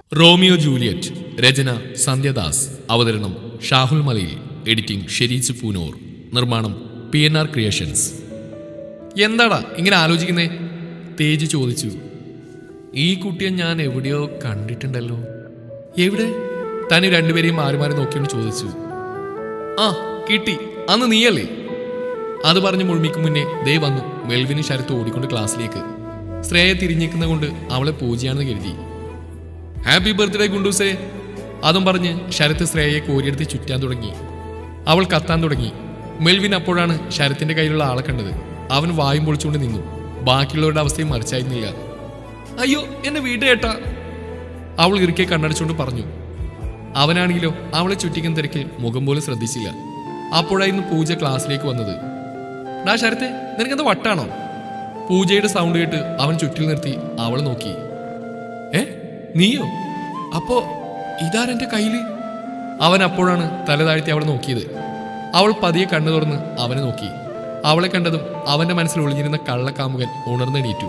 Romeo Juliet രചന സന്ധ്യദാസ് അവതരണം ഷാഹുൽ മലയിൽ editing Shereej Poonoor നിർമ്മാണം പി എൻ ആർ ക്രിയേഷൻസ് എന്താടാ ഇങ്ങനെ ആലോചിക്കുന്നേ തേജ് ചോദിച്ചു ഈ കുട്ടിയെ ഞാൻ എവിടെയോ കണ്ടിട്ടുണ്ടല്ലോ എവിടെ തന്നെ രണ്ടുപേരെയും മാറി മാറി നോക്കിയോണ്ട് ചോദിച്ചു ആ കിട്ടി അന്ന് നീയല്ലേ അത് പറഞ്ഞ് മുഴുമിക്ക് മുന്നേ ദേ വന്നു മെൽവിന് ശരത്ത് ഓടിക്കൊണ്ട് ക്ലാസ്സിലേക്ക് ശ്രേയ തിരിഞ്ഞേക്കുന്ന കൊണ്ട് അവളെ പൂജയാണെന്ന് കരുതി ഹാപ്പി ബർത്ത്ഡേ ഗുണ്ടൂസേ അതും പറഞ്ഞ് ശരത്ത് ശ്രേയയെ കോരിയെടുത്ത് ചുറ്റാൻ തുടങ്ങി അവൾ കത്താൻ തുടങ്ങി മെൽവിൻ അപ്പോഴാണ് ശരത്തിന്റെ കയ്യിലുള്ള ആളെ കണ്ടത് അവൻ വായും പൊളിച്ചുകൊണ്ട് നിന്നു ബാക്കിയുള്ളവരുടെ അവസ്ഥയും മറിച്ചായിരുന്നില്ല അയ്യോ എന്നെ വീട് കേട്ടാ അവൾ ഇറുക്കെ കണ്ണടച്ചുകൊണ്ട് പറഞ്ഞു അവനാണെങ്കിലോ അവളെ ചുറ്റിക്കുന്ന തിരക്കിൽ മുഖം പോലും ശ്രദ്ധിച്ചില്ല അപ്പോഴായിരുന്നു പൂജ ക്ലാസ്സിലേക്ക് വന്നത് ഡാ ശരത്തെ നിനക്കെന്താ വട്ടാണോ പൂജയുടെ സൗണ്ട് കേട്ട് അവൻ ചുറ്റിൽ നിർത്തി അവൾ നോക്കി ഏ നീയോ അപ്പോ ഇതാരെന്റെ കയ്യില് അവൻ അപ്പോഴാണ് തല താഴ്ത്തി അവളെ നോക്കിയത് അവൾ പതിയെ കണ്ണു തുറന്ന് അവനെ നോക്കി അവളെ കണ്ടതും അവന്റെ മനസ്സിൽ ഒളിഞ്ഞിരുന്ന കള്ളക്കാമുകൻ ഉണർന്നെണീറ്റു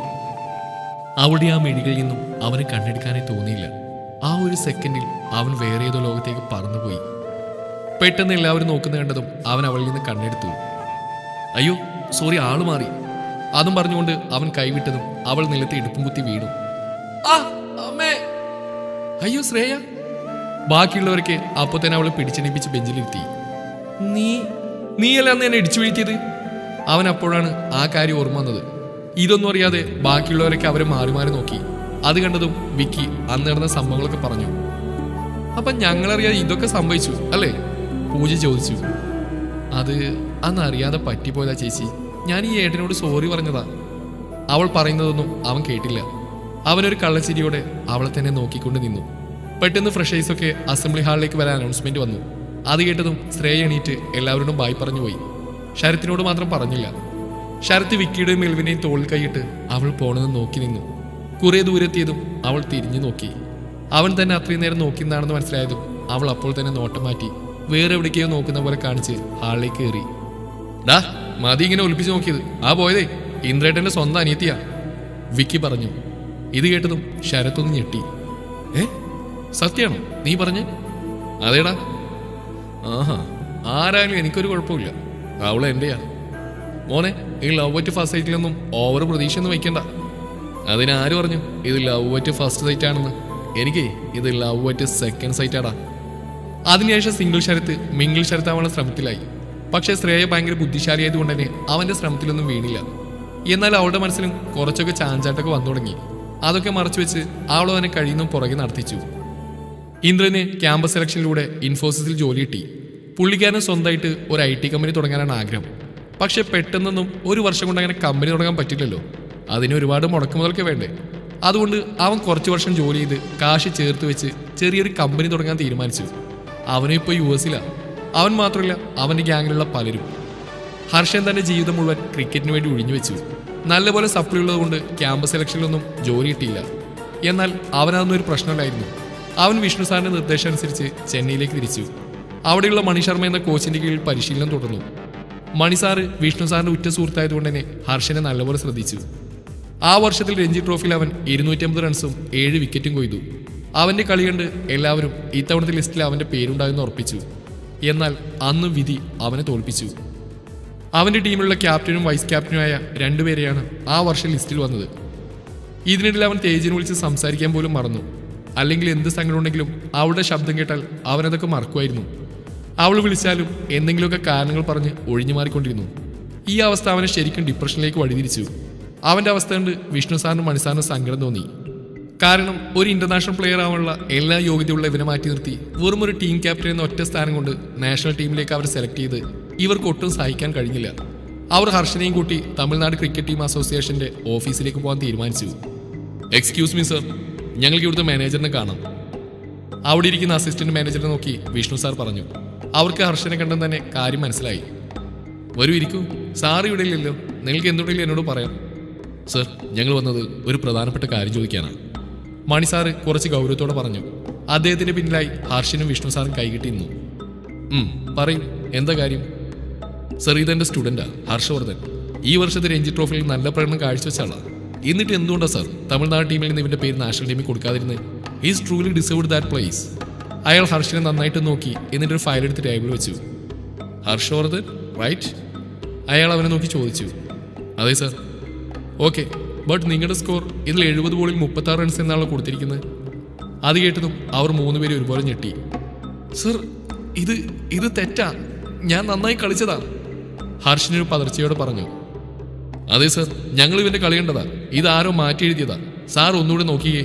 അവളുടെ ആ മിഴികളിൽ നിന്നും അവന് കണ്ണെടുക്കാനേ തോന്നിയില്ല ആ ഒരു സെക്കൻഡിൽ അവൻ വേറെ ഏതോ ലോകത്തേക്ക് പറന്നുപോയി പെട്ടെന്ന് എല്ലാവരും നോക്കുന്ന കണ്ടതും അവൻ അവളിൽ നിന്ന് കണ്ണെടുത്തു അയ്യോ സോറി ആള് മാറി അതും പറഞ്ഞുകൊണ്ട് അവൻ കൈവിട്ടതും അവൾ നിലത്ത് ഇടുപ്പും കുത്തി വീണു ആ അമ്മേ അയ്യോ ശ്രേയ ബാക്കിയുള്ളവർക്ക് അപ്പൊ തന്നെ അവളെ പിടിച്ചെണിപ്പിച്ച് ബെഞ്ചിലിരുത്തി നീ നീയല്ല അന്ന് എന്നെ ഇടിച്ചു വീഴ്ത്തിയത് അവൻ അപ്പോഴാണ് ആ കാര്യം ഓർമ്മ വന്നത് ഇതൊന്നും അറിയാതെ ബാക്കിയുള്ളവരൊക്കെ അവരെ മാറി മാറി നോക്കി അത് കണ്ടതും വിക്കി അന്ന് നടന്ന സംഭവങ്ങളൊക്കെ പറഞ്ഞു അപ്പൊ ഞങ്ങളറിയാതെ ഇതൊക്കെ സംഭവിച്ചു അല്ലേ പൂജ ചോദിച്ചു അത് അന്ന് അറിയാതെ പറ്റിപ്പോയതാ ചേച്ചി ഞാൻ ഈ ഏട്ടനോട് സോറി പറഞ്ഞതാ അവൾ പറയുന്നതൊന്നും അവൻ കേട്ടില്ല അവനൊരു കള്ളച്ചിരിയോടെ അവളെ തന്നെ നോക്കിക്കൊണ്ട് നിന്നു പെട്ടെന്ന് ഫ്രഷേഴ്സൊക്കെ അസംബ്ലി ഹാളിലേക്ക് വരാൻ അനൗൺസ്മെന്റ് വന്നു അത് കേട്ടതും ശ്രേയ എണീറ്റ് എല്ലാവരോടും ബായ് പറഞ്ഞു പോയി ശരത്തിനോട് മാത്രം പറഞ്ഞില്ല ശരത്ത് വിക്കിയുടെയും മെൽവിനെയും തോളിൽ കൈയിട്ട് അവൾ പോണെന്ന് നോക്കി നിന്നു കുറെ ദൂരെത്തിയതും അവൾ തിരിഞ്ഞു നോക്കി അവൻ തന്നെ അത്രയും നേരം നോക്കിയെന്നാണെന്ന് മനസ്സിലായതും അവൾ അപ്പോൾ തന്നെ നോട്ടം മാറ്റി വേറെ എവിടേക്കോ നോക്കുന്ന പോലെ കാണിച്ച് ഹാളിലേക്ക് കയറി ഡാ മതി ഇങ്ങനെ ഒലിപ്പിച്ച് നോക്കിയത് ആ പോയതേ ഇന്ദ്രേട്ടന്റെ സ്വന്തം അനിയത്തിയാ വിക്കി പറഞ്ഞു ഇത് കേട്ടതും ശരത്തൊന്ന് ഞെട്ടി ഏ സത്യാണോ നീ പറഞ്ഞേ അതേടാ ആഹാ ആരായാലും എനിക്കൊരു കുഴപ്പമില്ല അവള് എന്റെയാ മോനെ ഈ ലവ് അറ്റ് ഫസ്റ്റ് സൈറ്റിലൊന്നും ഓവർ പ്രതീക്ഷ ഒന്നും വയ്ക്കണ്ട അതിനാര് പറഞ്ഞു ഇത് ലവ് അറ്റ് ഫസ്റ്റ് സൈറ്റ് ആണെന്ന് എനിക്ക് ഇത് ലവ് അറ്റ് സെക്കൻഡ് സൈറ്റ് ആടാ അതിനുശേഷം സിംഗിൾ ശരത്ത് മിംഗിൾ ശരത്താവാനുള്ള ശ്രമത്തിലായി പക്ഷേ ശ്രേയ ഭയങ്കര ബുദ്ധിശാലിയായതുകൊണ്ട് തന്നെ അവന്റെ ശ്രമത്തിലൊന്നും വീണില്ല എന്നാൽ അവളുടെ മനസ്സിലും കുറച്ചൊക്കെ ചാഞ്ചാട്ടൊക്കെ വന്നു തുടങ്ങി അതൊക്കെ മറച്ചു വെച്ച് അവൾ അവനെ കഴിയുന്നും പുറകെ നടത്തിച്ചു ഇന്ദ്രന് ക്യാമ്പസ് സെലക്ഷനിലൂടെ ഇൻഫോസിസിൽ ജോലി കിട്ടി പുള്ളിക്കാരന് സ്വന്തമായിട്ട് ഒരു ഐ ടി കമ്പനി തുടങ്ങാനാണ് ആഗ്രഹം പക്ഷെ പെട്ടെന്നൊന്നും ഒരു വർഷം കൊണ്ട് അങ്ങനെ കമ്പനി തുടങ്ങാൻ പറ്റില്ലല്ലോ അതിന് ഒരുപാട് മുടക്കുമുതലൊക്കെ വേണ്ടേ അതുകൊണ്ട് അവൻ കുറച്ച് വർഷം ജോലി ചെയ്ത് കാശ് ചേർത്ത് വെച്ച് ചെറിയൊരു കമ്പനി തുടങ്ങാൻ തീരുമാനിച്ചു അവനും ഇപ്പോൾ യു എസിലാണ് അവൻ മാത്രമല്ല അവൻ്റെ ഗ്യാങ്ങിലുള്ള പലരും ഹർഷൻ തന്റെ ജീവിതം മുഴുവൻ ക്രിക്കറ്റിന് വേണ്ടി ഒഴിഞ്ഞു വെച്ചു നല്ലപോലെ സപ്ലി ഉള്ളതുകൊണ്ട് ക്യാമ്പസ് സെലക്ഷനിലൊന്നും ജോലി കിട്ടിയില്ല എന്നാൽ അവനതൊന്നും ഒരു പ്രശ്നമില്ലായിരുന്നു അവൻ വിഷ്ണു സാറിന്റെ നിർദ്ദേശം അനുസരിച്ച് ചെന്നൈയിലേക്ക് തിരിച്ചു അവിടെയുള്ള മണി ശർമ്മ എന്ന കോച്ചിന്റെ കീഴിൽ പരിശീലനം തുടർന്നു മണി സാറ് വിഷ്ണു സാറിന്റെ ഉറ്റ സുഹൃത്തായതുകൊണ്ട് തന്നെ ഹർഷനെ നല്ലപോലെ ശ്രദ്ധിച്ചു ആ വർഷത്തിൽ രഞ്ജി ട്രോഫിയിൽ അവൻ ഇരുന്നൂറ്റമ്പത് റൺസും ഏഴ് വിക്കറ്റും കൊയ്തു അവന്റെ കളി കണ്ട് എല്ലാവരും ഇത്തവണത്തെ ലിസ്റ്റിൽ അവന്റെ പേരുണ്ടാകുമെന്ന് ഉറപ്പിച്ചു എന്നാൽ അന്ന് വിധി അവനെ തോൽപ്പിച്ചു അവന്റെ ടീമിലുള്ള ക്യാപ്റ്റനും വൈസ് ക്യാപ്റ്റനുമായ രണ്ടുപേരെയാണ് ആ വർഷം ലിസ്റ്റിൽ വന്നത് ഇതിനിടയിൽ അവൻ തേജിനെ വിളിച്ച് സംസാരിക്കാൻ പോലും മറന്നു അല്ലെങ്കിൽ എന്ത് സങ്കടമുണ്ടെങ്കിലും അവളുടെ ശബ്ദം കേട്ടാൽ അവനതൊക്കെ മറക്കുമായിരുന്നു അവൾ വിളിച്ചാലും എന്തെങ്കിലുമൊക്കെ കാരണങ്ങൾ പറഞ്ഞ് ഒഴിഞ്ഞു മാറിക്കൊണ്ടിരുന്നു ഈ അവസ്ഥ അവനെ ശരിക്കും ഡിപ്രഷനിലേക്ക് വഴിതിരിച്ചു അവന്റെ അവസ്ഥ കണ്ട് വിഷ്ണു സാറിനും മണിസാറിനും സങ്കടം തോന്നി കാരണം ഒരു ഇന്റർനാഷണൽ പ്ലെയർ ആവാനുള്ള എല്ലാ യോഗ്യതയുള്ള ഇവനെ മാറ്റി നിർത്തി വെറും ഒരു ടീം ക്യാപ്റ്റൻ എന്ന ഒറ്റ സ്ഥാനം കൊണ്ട് നാഷണൽ ടീമിലേക്ക് അവർ സെലക്ട് ചെയ്ത് ഇവർക്ക് ഒട്ടും സഹിക്കാൻ കഴിഞ്ഞില്ല അവർ ഹർഷനെയും കൂട്ടി തമിഴ്നാട് ക്രിക്കറ്റ് ടീം അസോസിയേഷന്റെ ഓഫീസിലേക്ക് പോകാൻ തീരുമാനിച്ചു എക്സ്ക്യൂസ് മീ സർ ഞങ്ങൾക്ക് ഇവിടുത്തെ മാനേജറിനെ കാണാം അവിടെ ഇരിക്കുന്ന അസിസ്റ്റന്റ് മാനേജറിനെ നോക്കി വിഷ്ണു സാർ പറഞ്ഞു അവർക്ക് ഹർഷനെ കണ്ടെന്ന് തന്നെ കാര്യം മനസ്സിലായി വരൂ ഇരിക്കൂ സാർ ഇവിടെ ഇല്ലല്ലോ നിങ്ങൾക്ക് എന്തുണ്ടെങ്കിലും എന്നോട് പറയാം സർ ഞങ്ങൾ വന്നത് ഒരു പ്രധാനപ്പെട്ട കാര്യം ചോദിക്കാനാണ് മണി സാറ് കുറച്ച് ഗൗരവത്തോടെ പറഞ്ഞു അദ്ദേഹത്തിന്റെ പിന്നിലായി ഹർഷനും വിഷ്ണു സാറും കൈകിട്ടി നിന്നു ഉം, പറയൂ എന്താ കാര്യം സർ ഇതെന്റെ സ്റ്റുഡന്റാ ഹർഷവർദ്ധൻ ഈ വർഷത്തെ രഞ്ജി ട്രോഫിയിൽ നല്ല പ്രകടനം കാഴ്ചവെച്ച ആളാ എന്നിട്ട് എന്തുകൊണ്ടാ സർ തമിഴ്നാട് ടീമിൽ നിന്ന് ഇവന്റെ പേര് നാഷണൽ ടീമിൽ കൊടുക്കാതിരുന്നത് is truly deserved that place അയാൾ ഹർഷിനെ നന്നായിട്ട് നോക്കി എന്നിട്ട് ഒരു ഫയൽ എടുത്ത് ടേബിൾ വെച്ചു ഹർഷവർദ്ധൻ റൈറ്റ് അയാൾ അവനെ നോക്കി ചോദിച്ചു അതെ സർ ഓക്കെ ബട്ട് നിങ്ങളുടെ സ്കോർ ഇതിൽ എഴുപത് ബോളിൽ മുപ്പത്തി ആറ് റൺസ് എന്നാണ് കൊടുത്തിരിക്കുന്നത് അത് കേട്ടതും അവർ മൂന്നുപേരും ഒരുപോലെ ഞെട്ടി സർ ഇത് ഇത് തെറ്റാ ഞാൻ നന്നായി കളിച്ചതാ ഹർഷിനൊരു പതർച്ചയോടെ പറഞ്ഞു അതെ സർ ഞങ്ങൾ ഇവന്റെ കളിയേണ്ടതാ ഇത് ആരോ മാറ്റി എഴുതിയതാ സാർ ഒന്നുകൂടെ നോക്കിയേ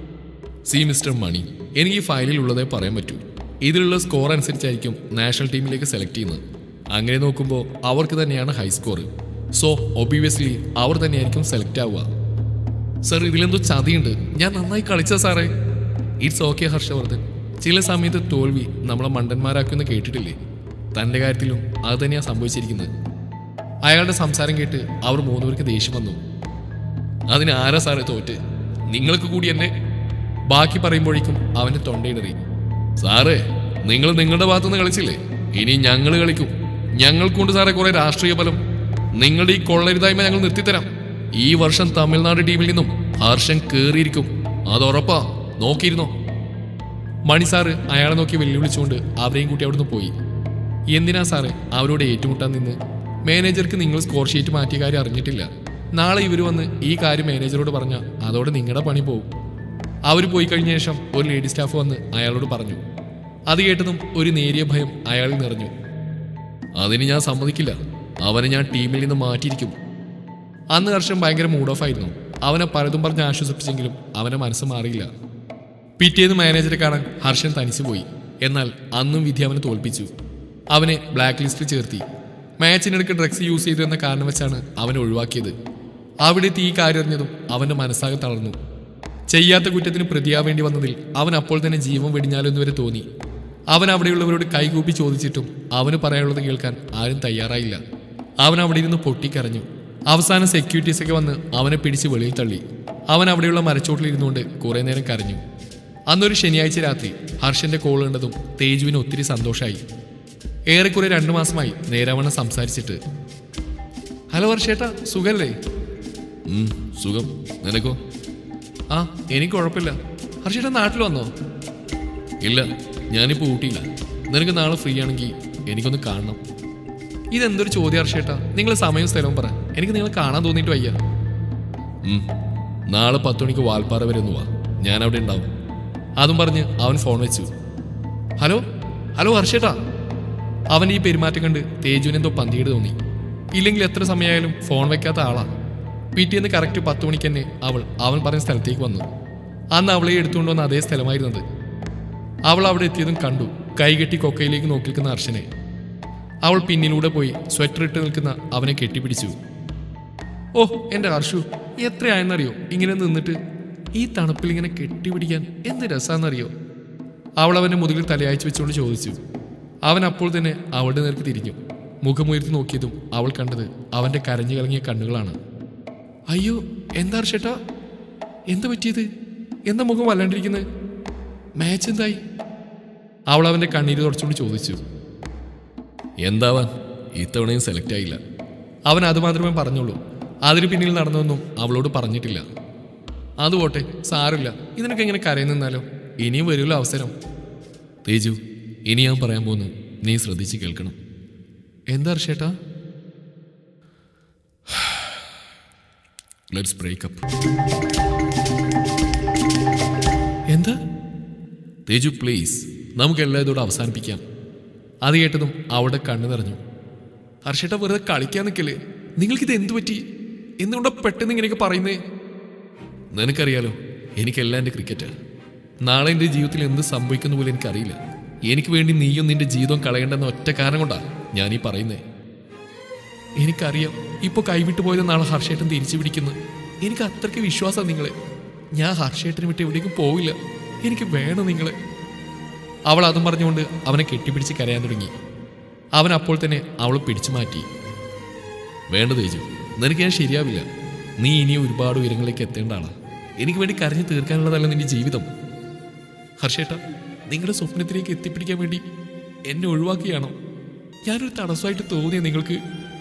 സി മിസ്റ്റർ മണി എനിക്ക് ഈ ഫയലിൽ ഉള്ളതേ പറയാൻ പറ്റൂ ഇതിലുള്ള സ്കോർ അനുസരിച്ചായിരിക്കും നാഷണൽ ടീമിലേക്ക് സെലക്ട് ചെയ്യുന്നത് അങ്ങനെ നോക്കുമ്പോൾ അവർക്ക് തന്നെയാണ് ഹൈ സ്കോർ സോ ഒബിയസ്ലി അവർ തന്നെയായിരിക്കും സെലക്ട് ആവുക സർ ഇതിലെന്തോ ചതിയുണ്ട് ഞാൻ നന്നായി കളിച്ച സാറേ ഇറ്റ്സ് ഓക്കെ ഹർഷവർദ്ധൻ ചില സമയത്ത് തോൽവി നമ്മളെ മണ്ടന്മാരാക്കുമെന്ന് കേട്ടിട്ടില്ലേ തൻ്റെ കാര്യത്തിലും അത് തന്നെയാണ് സംഭവിച്ചിരിക്കുന്നത് അയാളുടെ സംസാരം കേട്ട് അവർ മൂന്നുപേർക്ക് ദേഷ്യം വന്നു അതിന് ആരാ സാറേ തോറ്റ് നിങ്ങൾക്ക് കൂടി എന്നെ ബാക്കി പറയുമ്പോഴേക്കും അവന്റെ തൊണ്ടയിടറി സാറേ നിങ്ങൾ നിങ്ങളുടെ ഭാഗത്തുനിന്ന് കളിച്ചില്ലേ ഇനി ഞങ്ങൾ കളിക്കും ഞങ്ങൾക്കുണ്ട് സാറേ കുറെ രാഷ്ട്രീയ ബലം നിങ്ങളുടെ ഈ കൊള്ളരുതായ്മ ഞങ്ങൾ നിർത്തിത്തരാം ഈ വർഷം തമിഴ്നാട് ടീമിൽ നിന്നും ഹർഷൻ കേറിയിരിക്കും അത് ഉറപ്പാ നോക്കിയിരുന്നോ മണി സാറ് അയാളെ നോക്കി വെല്ലുവിളിച്ചുകൊണ്ട് അവരെയും കൂട്ടി അവിടുന്ന് പോയി എന്തിനാ സാറേ അവരോട് ഏറ്റുമുട്ടാൻ നിന്ന് മാനേജർക്ക് നിങ്ങൾ സ്കോർ ഷീറ്റ് മാറ്റിയ കാര്യം അറിഞ്ഞിട്ടില്ല നാളെ ഇവർ വന്ന് ഈ കാര്യം മാനേജറോട് പറഞ്ഞാൽ അതോടെ നിങ്ങളുടെ പണി പോകും അവർ പോയി കഴിഞ്ഞ ശേഷം ഒരു ലേഡി സ്റ്റാഫ് വന്ന് അയാളോട് പറഞ്ഞു അത് കേട്ടതും ഒരു നേരിയ ഭയം അയാളിൽ നിറഞ്ഞു അതിന് ഞാൻ സമ്മതിക്കില്ല അവനെ ഞാൻ ടീമിൽ നിന്ന് മാറ്റിയിരിക്കും അന്ന് ഹർഷൻ ഭയങ്കര മൂഡ് ഓഫ് ആയിരുന്നു അവനെ പലതും പറഞ്ഞ് ആശ്വസിപ്പിച്ചെങ്കിലും അവനെ മനസ്സ് മാറിയില്ല പിറ്റേന്ന് മാനേജറെ കാണാൻ ഹർഷൻ തനിച്ചു പോയി എന്നാൽ അന്നും വിധി അവനെ തോൽപ്പിച്ചു അവനെ ബ്ലാക്ക് ലിസ്റ്റിൽ ചേർത്തി മാച്ചിനിടയ്ക്ക് ഡ്രഗ്സ് യൂസ് ചെയ്തു എന്ന കാരണം വെച്ചാണ് അവനെ ഒഴിവാക്കിയത് അവിടെ തീ കാര്യം അറിഞ്ഞതും അവന്റെ മനസ്സാകെ തളർന്നു ചെയ്യാത്ത കുറ്റത്തിന് പ്രതിയാവേണ്ടി വന്നതിൽ അവൻ അപ്പോൾ തന്നെ ജീവൻ വെടിഞ്ഞാലോ എന്ന് വരെ തോന്നി അവൻ അവിടെയുള്ളവരോട് കൈകൂപ്പി ചോദിച്ചിട്ടും അവന് പറയാനുള്ളത് കേൾക്കാൻ ആരും തയ്യാറായില്ല അവൻ അവിടെ ഇരുന്ന് പൊട്ടിക്കരഞ്ഞു അവസാനം സെക്യൂരിറ്റീസ് ഒക്കെ വന്ന് അവനെ പിടിച്ച് വെളിയിൽ തള്ളി അവൻ അവിടെയുള്ള മരച്ചോട്ടിലിരുന്നുകൊണ്ട് കുറെ നേരം കരഞ്ഞു അന്നൊരു ശനിയാഴ്ച രാത്രി ഹർഷന്റെ കോൾ കണ്ടതും തേജുവിന് ഒത്തിരി സന്തോഷമായി ഏറെക്കുറെ രണ്ടു മാസമായി നേരാവണ്ണം സംസാരിച്ചിട്ട് ഹലോ ഹർഷേട്ടാ സുഖല്ലേ ഉം, സുഖം നിനക്കോ ആ എനിക്ക് കുഴപ്പമില്ല ഹർഷേട്ടൻ നാട്ടിൽ വന്നോ ഇല്ല ഞാനിപ്പോൾ ഊട്ടിയില്ല നിനക്ക് നാളെ ഫ്രീ ആണെങ്കിൽ എനിക്കൊന്ന് കാണണം ഇതെന്തൊരു ചോദ്യം ഹർഷേട്ടാ നിങ്ങൾ സമയവും സ്ഥലവും പറ എനിക്ക് നിങ്ങളെ കാണാൻ തോന്നിയിട്ട് വയ്യ ഉം, നാളെ പത്ത് മണിക്ക് വാൽപ്പാറ വരെ ഒന്ന് വാ ഞാൻ അവിടെ ഉണ്ടാവും അതും പറഞ്ഞ് അവൻ ഫോൺ വെച്ചു ഹലോ ഹലോ ഹർഷേട്ടാ അവൻ ഈ പെരുമാറ്റം കണ്ട് തേജുവിന് എന്തോ പന്തികേട് തോന്നി ഇല്ലെങ്കിൽ എത്ര സമയമായാലും ഫോൺ വെക്കാത്ത ആളാ പിറ്റേന്ന് കറക്റ്റ് പത്ത് മണിക്ക് തന്നെ അവൾ അവൻ പറഞ്ഞ സ്ഥലത്തേക്ക് വന്നു അന്ന് അവളെ എടുത്തുകൊണ്ട് വന്ന അതേ സ്ഥലമായിരുന്നത് അവൾ അവിടെ എത്തിയതും കണ്ടു കൈകെട്ടി കൊക്കയിലേക്ക് നോക്കി നിൽക്കുന്ന ഹർഷനെ അവൾ പിന്നിലൂടെ പോയി സ്വെറ്റർ ഇട്ട് നിൽക്കുന്ന അവനെ കെട്ടിപ്പിടിച്ചു ഓ എന്റെ ഹർഷു എത്രയായെന്നറിയോ ഇങ്ങനെ നിന്നിട്ട് ഈ തണുപ്പിൽ ഇങ്ങനെ കെട്ടിപ്പിടിക്കാൻ എന്ത് രസാന്നറിയോ അവൾ അവന്റെ മുതുകിൽ തലയാഴ്ച വെച്ചുകൊണ്ട് ചോദിച്ചു അവൻ അപ്പോൾ തന്നെ അവളുടെ നേർക്ക് തിരിഞ്ഞു മുഖമുയർത്തി നോക്കിയതും അവൾ കണ്ടത് അവന്റെ കരഞ്ഞു കലങ്ങിയ കണ്ണുകളാണ് അയ്യോ എന്താ ഹർഷേട്ടാ എന്താ പറ്റിയത് എന്താ മുഖം വല്ലാണ്ടിരിക്കുന്നത് മാച്ച് എന്തായി അവൾ അവന്റെ കണ്ണീര് തുടച്ചുകൊണ്ട് ചോദിച്ചു എന്താവാൻ ഇത്തവണയും സെലക്ട് ആയില്ല അവൻ അത് മാത്രമേ പറഞ്ഞുള്ളൂ അതിന് പിന്നിൽ നടന്നൊന്നും അവളോട് പറഞ്ഞിട്ടില്ല അത് പോട്ടെ സാറില്ല ഇതിനൊക്കെ എങ്ങനെ കരയിൽ നിന്നാലോ ഇനിയും വരുമല്ലോ അവസരം തേജു ഇനി ഞാൻ പറയാൻ പോകുന്നു നീ ശ്രദ്ധിച്ച് കേൾക്കണം എന്താ ഹർഷേട്ടാ ലെറ്റ്സ് ബ്രേക്കപ്പ് എന്താ തേജു പ്ലീസ് നമുക്ക് എല്ലാം ഇതോടെ അവസാനിപ്പിക്കാം അത് കേട്ടതും അവളുടെ കണ്ണു നിറഞ്ഞു ഹർഷേട്ട വെറുതെ കളിക്കാൻ നിൽക്കല്ലേ നിങ്ങൾക്കിത് എന്തു പറ്റി എന്തുകൊണ്ടാ പെട്ടെന്ന് ഇങ്ങനെയൊക്കെ പറയുന്നേ നിനക്കറിയാലോ എനിക്കെല്ലാം എൻ്റെ ക്രിക്കറ്റ് നാളെ എൻ്റെ ജീവിതത്തിൽ എന്ത് സംഭവിക്കുന്ന പോലും എനിക്കറിയില്ല എനിക്ക് വേണ്ടി നീയും നിന്റെ ജീവിതം കളയേണ്ടെന്ന ഒറ്റ കാരണം കൊണ്ടാ ഞാൻ ഈ പറയുന്നേ എനിക്കറിയാം ഇപ്പോൾ കൈവിട്ടു പോയത് നാളെ ഹർഷേട്ടൻ തിരിച്ചു പിടിക്കുന്നു എനിക്ക് അത്രയ്ക്ക് വിശ്വാസം നിങ്ങളെ ഞാൻ ഹർഷേട്ടനെ വിട്ട് എവിടേക്കും പോവില്ല എനിക്ക് വേണം നിങ്ങളെ അവൾ അതും പറഞ്ഞുകൊണ്ട് അവനെ കെട്ടിപ്പിടിച്ച് കരയാൻ തുടങ്ങി അവൻ അപ്പോൾ തന്നെ അവളെ പിടിച്ചു മാറ്റി വേണ്ട തേജു നിനക്ക് ഞാൻ ശരിയാവില്ല നീ ഇനിയും ഒരുപാട് ഉയരങ്ങളിലേക്ക് എത്തേണ്ട ആളാ എനിക്ക് വേണ്ടി കരഞ്ഞു തീർക്കാനുള്ളതല്ല നിന്റെ ജീവിതം ഹർഷേട്ട നിങ്ങളുടെ സ്വപ്നത്തിലേക്ക് എത്തിപ്പിടിക്കാൻ വേണ്ടി എന്നെ ഒഴിവാക്കിയാണോ ഞാനൊരു തടസ്സമായിട്ട് തോന്നിയ നിങ്ങൾക്ക്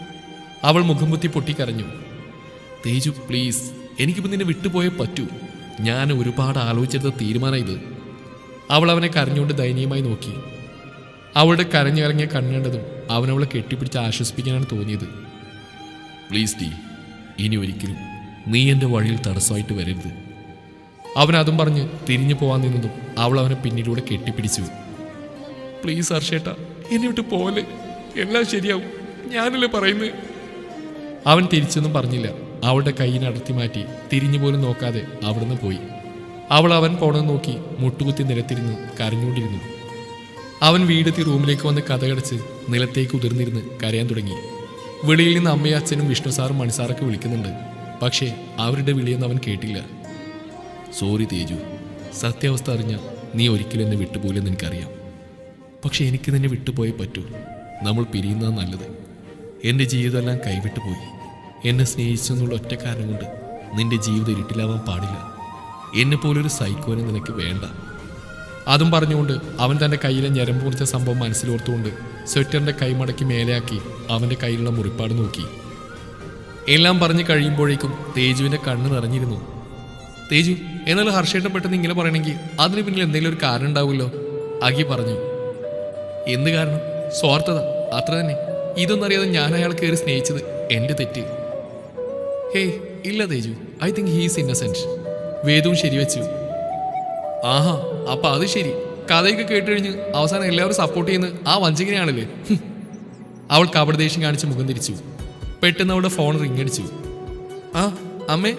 അവൾ മുഖം കുത്തി പൊട്ടിക്കരഞ്ഞു തേജു പ്ലീസ് എനിക്കിപ്പോൾ നിന്നെ വിട്ടുപോയേ പറ്റൂ ഞാൻ ഒരുപാട് ആലോചിച്ചെടുത്ത തീരുമാനം ഇത് അവൾ അവനെ കരഞ്ഞുകൊണ്ട് ദയനീയമായി നോക്കി അവളുടെ കരഞ്ഞിറങ്ങിയ കണ്ണുകണ്ടതും അവൻ അവളെ കെട്ടിപ്പിടിച്ച് ആശ്വസിപ്പിക്കാനാണ് തോന്നിയത് പ്ലീസ് ഡി ഇനി ഒരിക്കലും നീ എൻ്റെ വഴിയിൽ തടസ്സമായിട്ട് വരരുത് അവൻ അതും പറഞ്ഞ് തിരിഞ്ഞു പോവാൻ നിന്നതും അവൾ അവനെ പിന്നീടൂടെ കെട്ടിപ്പിടിച്ചു പ്ലീസ് ഹർഷേട്ട എന്നെ വിട്ട് പോലെ എല്ലാം ശരിയാവും ഞാനല്ലേ പറയുന്നത് അവൻ തിരിച്ചൊന്നും പറഞ്ഞില്ല അവളുടെ കൈയിനെ അടർത്തി മാറ്റി തിരിഞ്ഞു പോലും നോക്കാതെ അവിടുന്ന് പോയി അവൾ അവൻ പോണെന്ന് നോക്കി മുട്ടുകുത്തി നിലത്തിരുന്ന് കരഞ്ഞുകൊണ്ടിരുന്നു അവൻ വീടെത്തി റൂമിലേക്ക് വന്ന് കഥകടച്ച് നിലത്തേക്ക് ഉതിർന്നിരുന്ന് കരയാൻ തുടങ്ങി വെളിയിൽ നിന്ന് അമ്മയും അച്ഛനും വിഷ്ണു സാറും മണിസാറൊക്കെ വിളിക്കുന്നുണ്ട് പക്ഷേ അവരുടെ വിളിയൊന്നും അവൻ കേട്ടില്ല സോറി തേജു സത്യാവസ്ഥ അറിഞ്ഞ നീ ഒരിക്കലും എന്നെ വിട്ടുപോയില്ലെന്ന് എനിക്കറിയാം പക്ഷെ എനിക്ക് നിന്നെ വിട്ടുപോയേ പറ്റൂ നമ്മൾ പിരിയുന്നത് നല്ലത് എൻ്റെ ജീവിതമെല്ലാം കൈവിട്ടു പോയി എന്നെ സ്നേഹിച്ചെന്നുള്ള ഒറ്റ കാരണം കൊണ്ട് നിന്റെ ജീവിതം ഇരുട്ടിലാവാൻ പാടില്ല എന്നെ പോലൊരു സൈക്കോനെ നിനക്ക് വേണ്ട അതും പറഞ്ഞുകൊണ്ട് അവൻ തൻ്റെ കയ്യിലെ ഞരമ്പ് മുറിച്ച സംഭവം മനസ്സിലോർത്തുകൊണ്ട് സ്വെറ്ററിൻ്റെ കൈമടക്കി മേലെയാക്കി അവൻ്റെ കയ്യിലുള്ള മുറിപ്പാട് നോക്കി എല്ലാം പറഞ്ഞു കഴിയുമ്പോഴേക്കും തേജുവിൻ്റെ കണ്ണ് നിറഞ്ഞിരുന്നു തേജു എന്നാലും ഹർഷേട്ടൻ പെട്ടെന്ന് ഇങ്ങനെ പറയണമെങ്കിൽ അതിന് പിന്നിൽ എന്തെങ്കിലും ഒരു കാരണം ഉണ്ടാവുമല്ലോ അഖി പറഞ്ഞു എന്ത് കാരണം സ്വാർത്ഥത അത്ര തന്നെ ഇതൊന്നും അറിയാതെ ഞാൻ അയാൾ കയറി സ്നേഹിച്ചത് എൻ്റെ തെറ്റ് ഹേയ് ഇല്ല Teju I think he's innocent വേദവും ശരിവെച്ചു ആഹാ അപ്പൊ അത് ശരി കഥയൊക്കെ കേട്ട് കഴിഞ്ഞ് അവസാനം എല്ലാവരും സപ്പോർട്ട് ചെയ്യുന്ന ആ വഞ്ചകനെയാണല്ലേ ഹും. അവൾ കപടദേഷ്യം കാണിച്ച് മുഖം തിരിച്ചു പെട്ടെന്ന് അവളുടെ ഫോൺ റിങ് അടിച്ചു ആ അമ്മേ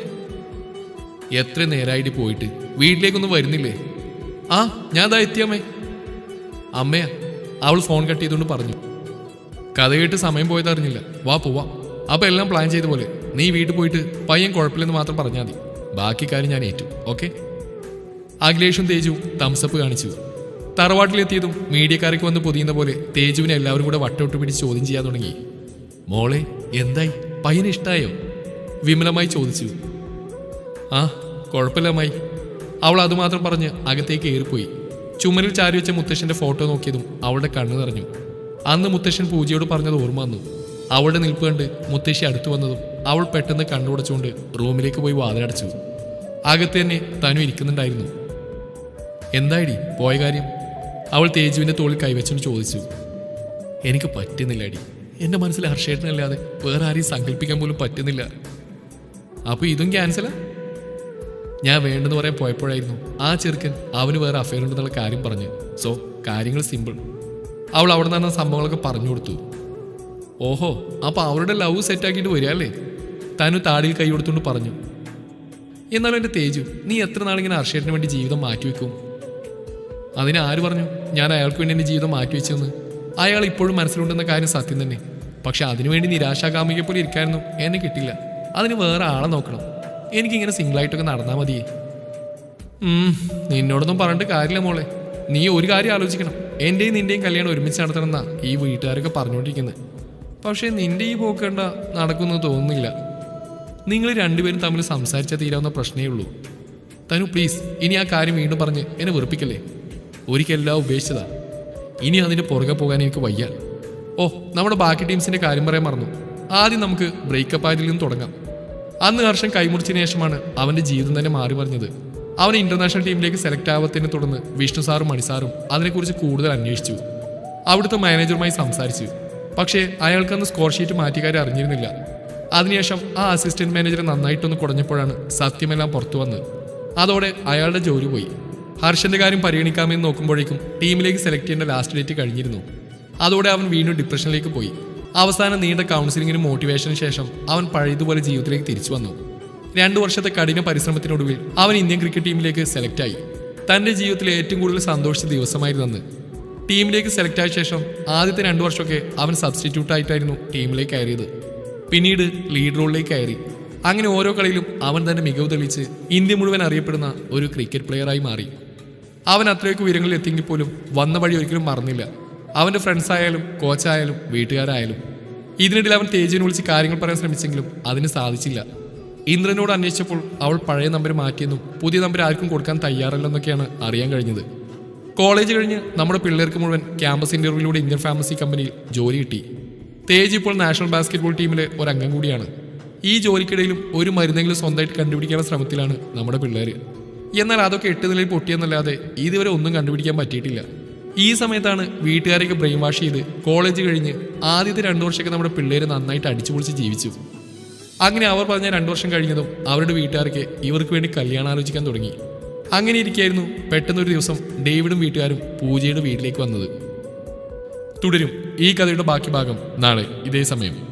എത്ര നേരായിട്ട് പോയിട്ട് വീട്ടിലേക്കൊന്നും വരുന്നില്ലേ ആ ഞാൻ ദാ എത്തിയമ്മേ അമ്മയാ അവൾ ഫോൺ കട്ട് ചെയ്തുകൊണ്ട് പറഞ്ഞു കഥ കേട്ട് സമയം പോയത് അറിഞ്ഞില്ല വാ പോവാം അപ്പൊ എല്ലാം പ്ലാൻ ചെയ്ത പോലെ നീ വീട്ടിൽ പോയിട്ട് പയ്യൻ കുഴപ്പമില്ലെന്ന് മാത്രം പറഞ്ഞാൽ മതി ബാക്കി കാര്യം ഞാൻ ഏറ്റു ഓക്കെ അഖിലേഷും തേജുവും തംസപ്പ് കാണിച്ചു തറവാട്ടിലെത്തിയതും മീഡിയക്കാർക്ക് വന്ന് പൊതിയുന്ന പോലെ തേജുവിനെ എല്ലാവരും കൂടെ വട്ടോട്ട് പിടിച്ച് ചോദ്യം ചെയ്യാൻ തുടങ്ങി മോളെ എന്തായി പയ്യന് ഇഷ്ടായോ വിമലമായി ചോദിച്ചു ആ കുഴപ്പമില്ല അമ്മായി അവൾ അതുമാത്രം പറഞ്ഞ് അകത്തേക്ക് ഏറിപ്പോയി ചുമരിൽ ചാരി വെച്ച മുത്തശ്ശന്റെ ഫോട്ടോ നോക്കിയതും അവളുടെ കണ്ണു നിറഞ്ഞു അന്ന് മുത്തശ്ശൻ പൂജയോട് പറഞ്ഞത് ഓർമ്മ വന്നു അവളുടെ നിൽപ്പ് കണ്ട് മുത്തശ്ശി അടുത്തു വന്നതും അവൾ പെട്ടെന്ന് കണ്ണുടച്ചുകൊണ്ട് റൂമിലേക്ക് പോയി വാതിലടച്ചു അകത്ത് തന്നെ തനു ഇരിക്കുന്നുണ്ടായിരുന്നു എന്തായിടി പോയ കാര്യം അവൾ തേജുവിന്റെ തോളിൽ കൈവച്ചുകൊണ്ട് ചോദിച്ചു എനിക്ക് പറ്റുന്നില്ല അടി എന്റെ മനസ്സിൽ ഹർഷേട്ടനല്ലാതെ വേറെ ആരെയും സങ്കല്പിക്കാൻ പോലും പറ്റുന്നില്ല അപ്പൊ ഇതും ക്യാൻസലാ ഞാൻ വേണ്ടെന്ന് പറയാൻ പോയപ്പോഴായിരുന്നു ആ ചെറുക്കൻ അവന് വേറെ അഫയർ ഉണ്ടെന്നുള്ള കാര്യം പറഞ്ഞു സോ കാര്യങ്ങൾ സിമ്പിൾ അവൾ അവിടെ നടന്ന സംഭവങ്ങളൊക്കെ പറഞ്ഞു കൊടുത്തു ഓഹോ അപ്പൊ അവരുടെ ലവ് സെറ്റാക്കിയിട്ട് വരിക അല്ലേ തനു താടിയിൽ കൈ കൊടുത്തുകൊണ്ട് പറഞ്ഞു എന്നാലും എൻ്റെ തേജു നീ എത്ര നാളിങ്ങനെ ഹർഷേട്ടിന് വേണ്ടി ജീവിതം മാറ്റിവെക്കും അതിന് ആര് പറഞ്ഞു ഞാൻ അയാൾക്ക് വേണ്ടി എൻ്റെ ജീവിതം മാറ്റിവെച്ചെന്ന് അയാൾ ഇപ്പോഴും മനസ്സിലുണ്ടെന്ന കാര്യം സത്യം തന്നെ പക്ഷെ അതിനുവേണ്ടി നിരാശാകാമികയെ പോലെ ഇരിക്കാനൊന്നും എന്നെ കിട്ടില്ല അതിന് വേറെ ആളെ നോക്കണം എനിക്കിങ്ങനെ സിംഗിളായിട്ടൊക്കെ നടന്നാൽ മതിയേ ഉം, നിന്നോടൊന്നും പറഞ്ഞിട്ട് കാര്യമില്ല മോളെ നീ ഒരു കാര്യം ആലോചിക്കണം എൻ്റെയും നിന്റെയും കല്യാണം ഒരുമിച്ച് നടത്തണമെന്നാ ഈ വീട്ടുകാരൊക്കെ പറഞ്ഞുകൊണ്ടിരിക്കുന്നത് പക്ഷേ നിന്റെ ഈ പോക്കേണ്ട നടക്കുമെന്ന് തോന്നുന്നില്ല നിങ്ങൾ രണ്ടുപേരും തമ്മിൽ സംസാരിച്ചാൽ തീരാവുന്ന പ്രശ്നമേ ഉള്ളൂ തനു പ്ലീസ് ഇനി ആ കാര്യം വീണ്ടും പറഞ്ഞ് എന്നെ വെറുപ്പിക്കല്ലേ ഒരിക്കലെല്ലാം ഉപേക്ഷിച്ചതാ ഇനി അതിന് പുറകെ പോകാൻ എനിക്ക് വയ്യ ഓ നമ്മുടെ ബാക്കി ടീംസിന്റെ കാര്യം പറയാൻ മറന്നു ആദ്യം നമുക്ക് ബ്രേക്കപ്പ് ആയതിൽ നിന്ന് തുടങ്ങാം അന്ന് ഹർഷൻ കൈമുറിച്ചതിന് ശേഷമാണ് അവന്റെ ജീവിതം തന്നെ മാറി പറഞ്ഞത് അവൻ ഇന്റർനാഷണൽ ടീമിലേക്ക് സെലക്ട് ആവത്തിനെ തുടർന്ന് വിഷ്ണു സാറും മണിസാറും അതിനെക്കുറിച്ച് കൂടുതൽ അന്വേഷിച്ചു അവിടുത്തെ മാനേജറുമായി സംസാരിച്ചു പക്ഷേ അയാൾക്കന്ന് സ്കോർ ഷീറ്റ് മാറ്റിക്കാരെ അറിഞ്ഞിരുന്നില്ല അതിനുശേഷം ആ അസിസ്റ്റന്റ് മാനേജർ നന്നായിട്ടൊന്ന് കുടഞ്ഞപ്പോഴാണ് സത്യമെല്ലാം പുറത്തു വന്നത് അതോടെ അയാളുടെ ജോലി പോയി ഹർഷന്റെ കാര്യം പരിഗണിക്കാമെന്ന് നോക്കുമ്പോഴേക്കും ടീമിലേക്ക് സെലക്ട് ചെയ്യേണ്ട ലാസ്റ്റ് ഡേറ്റ് കഴിഞ്ഞിരുന്നു അതോടെ അവൻ വീണ്ടും ഡിപ്രഷനിലേക്ക് പോയി അവസാനം നീണ്ട കൗൺസിലിങ്ങിനും മോട്ടിവേഷനും ശേഷം അവൻ പഴയതുപോലെ ജീവിതത്തിലേക്ക് തിരിച്ചു വന്നു രണ്ടു വർഷത്തെ കഠിന പരിശ്രമത്തിനൊടുവിൽ അവൻ ഇന്ത്യൻ ക്രിക്കറ്റ് ടീമിലേക്ക് സെലക്ട് ആയി തന്റെ ജീവിതത്തിലെ ഏറ്റവും കൂടുതൽ സന്തോഷിച്ച ദിവസമായിരുന്നു അന്ന് ടീമിലേക്ക് സെലക്ട് ആയ ശേഷം ആദ്യത്തെ രണ്ടു വർഷമൊക്കെ അവൻ സബ്സ്റ്റിറ്റ്യൂട്ട് ആയിട്ടായിരുന്നു ടീമിലേക്ക് കയറിയത് പിന്നീട് ലീഡ് റോളിലേക്ക് കയറി അങ്ങനെ ഓരോ കളിയിലും അവൻ തന്റെ മികവ് തെളിയിച്ച് ഇന്ത്യ മുഴുവൻ അറിയപ്പെടുന്ന ഒരു ക്രിക്കറ്റ് പ്ലെയറായി മാറി അവൻ അത്രയൊക്കെ ഉയരങ്ങളിൽ എത്തിയെങ്കിൽ പോലും വന്ന വഴി ഒരിക്കലും മറന്നില്ല അവന്റെ ഫ്രണ്ട്സ് ആയാലും കോച്ചായാലും വീട്ടുകാരായാലും ഇതിനിടയിൽ അവൻ തേജിനെ വിളിച്ച് കാര്യങ്ങൾ പറയാൻ ശ്രമിച്ചെങ്കിലും അതിന് സാധിച്ചില്ല ഇന്ദ്രനോട് അന്വേഷിച്ചപ്പോൾ അവൾ പഴയ നമ്പർ മാറ്റിയെന്നും പുതിയ നമ്പർ ആർക്കും കൊടുക്കാൻ തയ്യാറല്ലെന്നൊക്കെയാണ് അറിയാൻ കഴിഞ്ഞത് കോളേജ് കഴിഞ്ഞ് നമ്മുടെ പിള്ളേർക്ക് മുഴുവൻ ക്യാമ്പസ് ഇന്റർവ്യൂവിലൂടെ ഇന്ത്യൻ ഫാർമസി കമ്പനിയിൽ ജോലി കിട്ടി തേജ് ഇപ്പോൾ നാഷണൽ ബാസ്കറ്റ്ബോൾ ടീമിലെ ഒരു അംഗം കൂടിയാണ് ഈ ജോലിക്കിടയിലും ഒരു മരുന്നെങ്കിലും സ്വന്തമായിട്ട് കണ്ടുപിടിക്കാനുള്ള ശ്രമത്തിലാണ് നമ്മുടെ പിള്ളേർ എന്നാൽ അതൊക്കെ എട്ട് നിലയിൽ പൊട്ടിയെന്നല്ലാതെ ഇതുവരെ ഒന്നും കണ്ടുപിടിക്കാൻ പറ്റിയിട്ടില്ല ഈ സമയത്താണ് വീട്ടുകാരെയൊക്കെ ബ്രെയിൻ വാഷ് ചെയ്ത് കോളേജ് കഴിഞ്ഞ് ആദ്യത്തെ രണ്ടു വർഷമൊക്കെ നമ്മുടെ പിള്ളേരെ നന്നായിട്ട് അടിച്ചുപൊളിച്ച് ജീവിച്ചു അങ്ങനെ അവർ പറഞ്ഞ രണ്ടു വർഷം കഴിഞ്ഞതും അവരുടെ വീട്ടുകാർക്ക് ഇവർക്ക് വേണ്ടി കല്യാണം ആലോചിക്കാൻ തുടങ്ങി അങ്ങനെ ഇരിക്കായിരുന്നു പെട്ടെന്നൊരു ദിവസം ഡേവിഡും വീട്ടുകാരും പൂജയുടെ വീട്ടിലേക്ക് വന്നത് തുടരും ഈ കഥയുടെ ബാക്കി ഭാഗം നാളെ ഇതേ സമയം